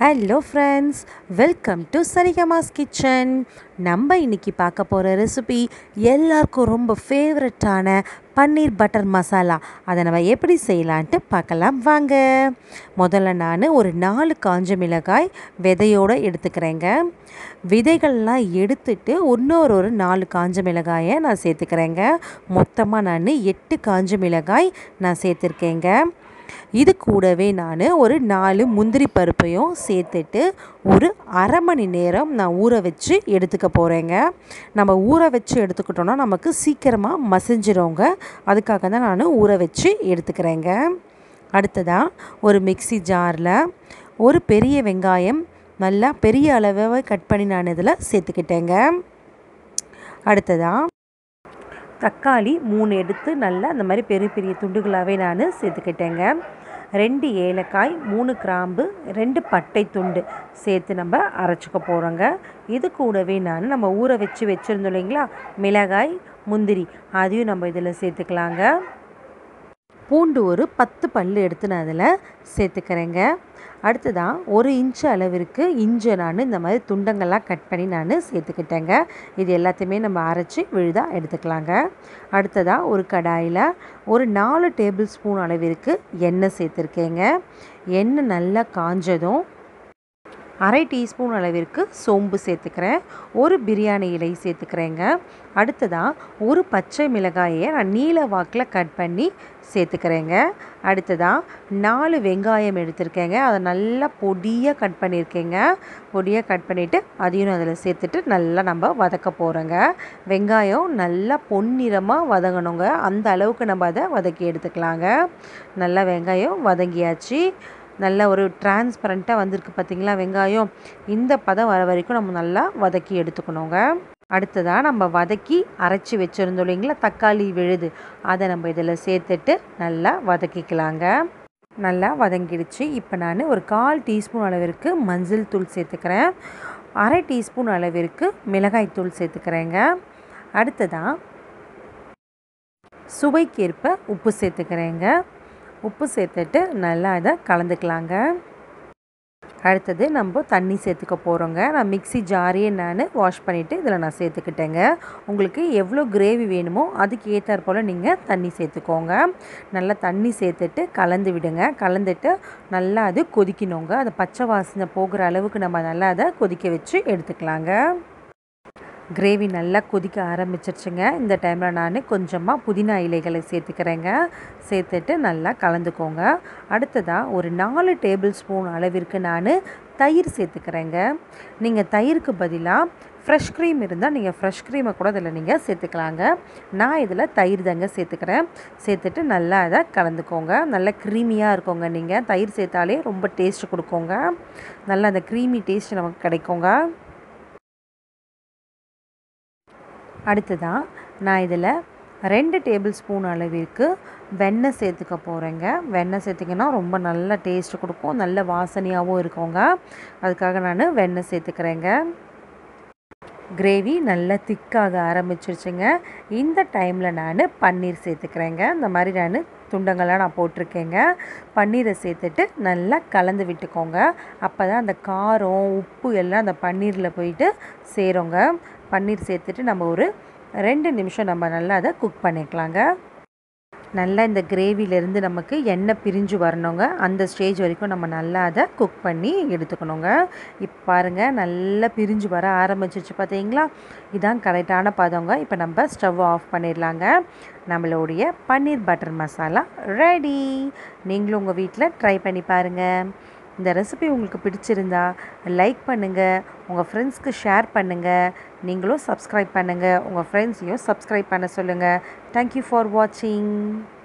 hello friends welcome to Sarigamas kitchen நம்ம இன்னைக்கு பார்க்க போகிற ரெசிபி எல்லாருக்கும் ரொம்ப ஃபேவரட்டான பன்னீர் பட்டர் மசாலா அதை நம்ம எப்படி செய்யலான்ட்டு பார்க்கலாம் வாங்க முதல்ல நான் ஒரு நாலு காஞ்ச மிளகாய் விதையோடு எடுத்துக்கிறேங்க விதைகள்லாம் எடுத்துட்டு இன்னொரு ஒரு நாலு காஞ்ச மிளகாயை நான் சேர்த்துக்கிறேங்க மொத்தமாக நான் எட்டு காஞ்ச மிளகாய் நான் சேர்த்துருக்கேங்க இது கூடவே நான் ஒரு நாலு முந்திரி பருப்பையும் சேர்த்துட்டு ஒரு அரை மணி நேரம் நான் ஊற வச்சு எடுத்துக்க போகிறேங்க நம்ம ஊற வச்சு எடுத்துக்கிட்டோன்னா நமக்கு சீக்கிரமாக மசிஞ்சிருங்க அதுக்காக தான் நான் ஊற வச்சு எடுத்துக்கிறேங்க அடுத்ததாக ஒரு மிக்சி ஜாரில் ஒரு பெரிய வெங்காயம் நல்லா பெரிய அளவை கட் பண்ணி நான் இதில் சேர்த்துக்கிட்டேங்க அடுத்ததாக தக்காளி மூணு எடுத்து நல்லா அந்த மாதிரி பெரிய பெரிய துண்டுகளாகவே நான் சேர்த்துக்கிட்டேங்க ரெண்டு ஏலக்காய் மூணு கிராம்பு ரெண்டு பட்டை துண்டு சேர்த்து நம்ம அரைச்சிக்க போகிறோங்க இது கூடவே நான் நம்ம ஊற வச்சு வச்சுருந்தோம் இல்லைங்களா மிளகாய் முந்திரி அதையும் நம்ம இதில் சேர்த்துக்கலாங்க பூண்டு ஒரு பத்து பல் எடுத்து நான் அதில் சேர்த்துக்கிறேங்க அடுத்ததாக ஒரு இன்ச்சு அளவிற்கு இஞ்சை நான் இந்த மாதிரி துண்டங்கள்லாம் கட் பண்ணி நான் சேர்த்துக்கிட்டேங்க இது எல்லாத்தையுமே நம்ம அரைச்சி விழுதாக எடுத்துக்கலாங்க அடுத்ததாக ஒரு கடாயில் ஒரு நாலு டேபிள் ஸ்பூன் அளவிற்கு எண்ணெய் சேர்த்துருக்கேங்க எண்ணெய் நல்லா காஞ்சதும் அரை டீஸ்பூன் அளவிற்கு சோம்பு சேர்த்துக்கிறேன் ஒரு பிரியாணி இலை சேர்த்துக்கிறேங்க அடுத்ததாக ஒரு பச்சை மிளகாயை நான் நீல வாக்கில் கட் பண்ணி சேர்த்துக்கிறேங்க அடுத்ததாக நாலு வெங்காயம் எடுத்திருக்கேங்க அதை நல்லா பொடியாக கட் பண்ணியிருக்கேங்க பொடியாக கட் பண்ணிவிட்டு அதையும் அதில் சேர்த்துட்டு நல்லா நம்ம வதக்க போகிறோங்க வெங்காயம் நல்லா பொன்னிறமாக வதங்கணுங்க அந்த அளவுக்கு நம்ம அதை வதக்கி எடுத்துக்கலாங்க நல்லா வெங்காயம் வதங்கியாச்சு நல்ல ஒரு டிரான்ஸ்பரண்ட்டாக வந்திருக்கு பார்த்திங்களா வெங்காயம் இந்த பதம் வர வரைக்கும் நம்ம நல்லா வதக்கி எடுத்துக்கணுங்க அடுத்ததாக நம்ம வதக்கி அரைச்சி வச்சுருந்தோம் இல்லைங்களா தக்காளி விழுது அதை நம்ம இதில் சேர்த்துட்டு நல்லா வதக்கிக்கலாங்க நல்லா வதங்கிடுச்சு இப்போ நான் ஒரு கால் டீஸ்பூன் அளவிற்கு மஞ்சள் தூள் சேர்த்துக்கிறேன் அரை டீஸ்பூன் அளவிற்கு மிளகாய் தூள் சேர்த்துக்கிறேங்க அடுத்ததாக சுவைக்கேற்ப உப்பு சேர்த்துக்கிறேங்க உப்பு சேர்த்துட்டு நல்லா இதை கலந்துக்கலாங்க அடுத்தது நம்ம தண்ணி சேர்த்துக்க போகிறோங்க நான் மிக்சி ஜாரியே நான் வாஷ் பண்ணிவிட்டு இதில் நான் சேர்த்துக்கிட்டேங்க உங்களுக்கு எவ்வளோ கிரேவி வேணுமோ அதுக்கு ஏற்றாற் போல் நீங்கள் தண்ணி சேர்த்துக்கோங்க நல்லா தண்ணி சேர்த்துட்டு கலந்து விடுங்க கலந்துட்டு நல்லா அது கொதிக்கணுங்க அது பச்சை வாசனை போகிற அளவுக்கு நம்ம நல்லா அதை கொதிக்க வச்சு எடுத்துக்கலாங்க கிரேவி நல்லா கொதிக்க ஆரம்பிச்சிருச்சுங்க இந்த டைமில் நான் கொஞ்சமாக புதினா இலைகளை சேர்த்துக்கிறேங்க சேர்த்துட்டு நல்லா கலந்துக்கோங்க அடுத்ததாக ஒரு நாலு டேபிள் ஸ்பூன் அளவிற்கு நான் தயிர் சேர்த்துக்கிறேங்க நீங்கள் தயிருக்கு பதிலாக ஃப்ரெஷ் க்ரீம் இருந்தால் நீங்கள் ஃப்ரெஷ் க்ரீமை கூட இதில் நீங்கள் சேர்த்துக்கலாங்க நான் இதில் தயிர் தாங்க சேர்த்துக்கிறேன் சேர்த்துட்டு நல்லா அதை கலந்துக்கோங்க நல்லா க்ரீமியாக இருக்கோங்க நீங்கள் தயிர் சேர்த்தாலே ரொம்ப டேஸ்ட் கொடுக்கோங்க நல்லா அந்த க்ரீமி டேஸ்ட் நமக்கு கிடைக்குங்க அடுத்ததாக நான் இதில் ரெண்டு டேபிள் ஸ்பூன் அளவிற்கு வெண்ணெய் சேர்த்துக்க போகிறேங்க வெண்ணெய் சேர்த்திங்கன்னா ரொம்ப நல்ல டேஸ்ட் கொடுக்கும் நல்ல வாசனையாகவும் இருக்குங்க அதுக்காக நான் வெண்ணெய் சேர்த்துக்கிறேங்க கிரேவி நல்லா திக்காக ஆரம்பிச்சிருச்சுங்க இந்த டைமில் நான் பன்னீர் சேர்த்துக்கிறேங்க இந்த மாதிரி நான் துண்டங்கள்லாம் நான் போட்டிருக்கேங்க பன்னீரை சேர்த்துட்டு நல்லா கலந்து விட்டுக்கோங்க அப்போ தான் அந்த காரம் உப்பு எல்லாம் அந்த பன்னீரில் போயிட்டு சேருங்க பன்னீர் சேர்த்துட்டு நம்ம ஒரு ரெண்டு நிமிஷம் நம்ம நல்லா அதை குக் பண்ணிக்கலாங்க நல்லா இந்த கிரேவிலேருந்து நமக்கு எண்ணெய் பிரிஞ்சு வரணுங்க அந்த ஸ்டேஜ் வரைக்கும் நம்ம நல்லா அதை குக் பண்ணி எடுத்துக்கணுங்க இப்போ பாருங்கள் நல்லா பிரிஞ்சு வர ஆரம்பிச்சிச்சு பார்த்தீங்களா இதான் கரெக்டான பதங்க இப்போ நம்ம ஸ்டவ் ஆஃப் பண்ணிடலாங்க நம்மளுடைய பன்னீர் பட்டர் மசாலா ரெடி நீங்களும் உங்கள் வீட்டில் ட்ரை பண்ணி பாருங்கள் இந்த ரெசிபி உங்களுக்கு பிடிச்சிருந்தா லைக் பண்ணுங்கள் உங்கள் ஃப்ரெண்ட்ஸ்க்கு ஷேர் பண்ணுங்கள் நீங்களும் சப்ஸ்கிரைப் பண்ணுங்கள் உங்கள் ஃப்ரெண்ட்ஸையும் சப்ஸ்கிரைப் பண்ண சொல்லுங்கள் தேங்க்யூ ஃபார் வாட்சிங்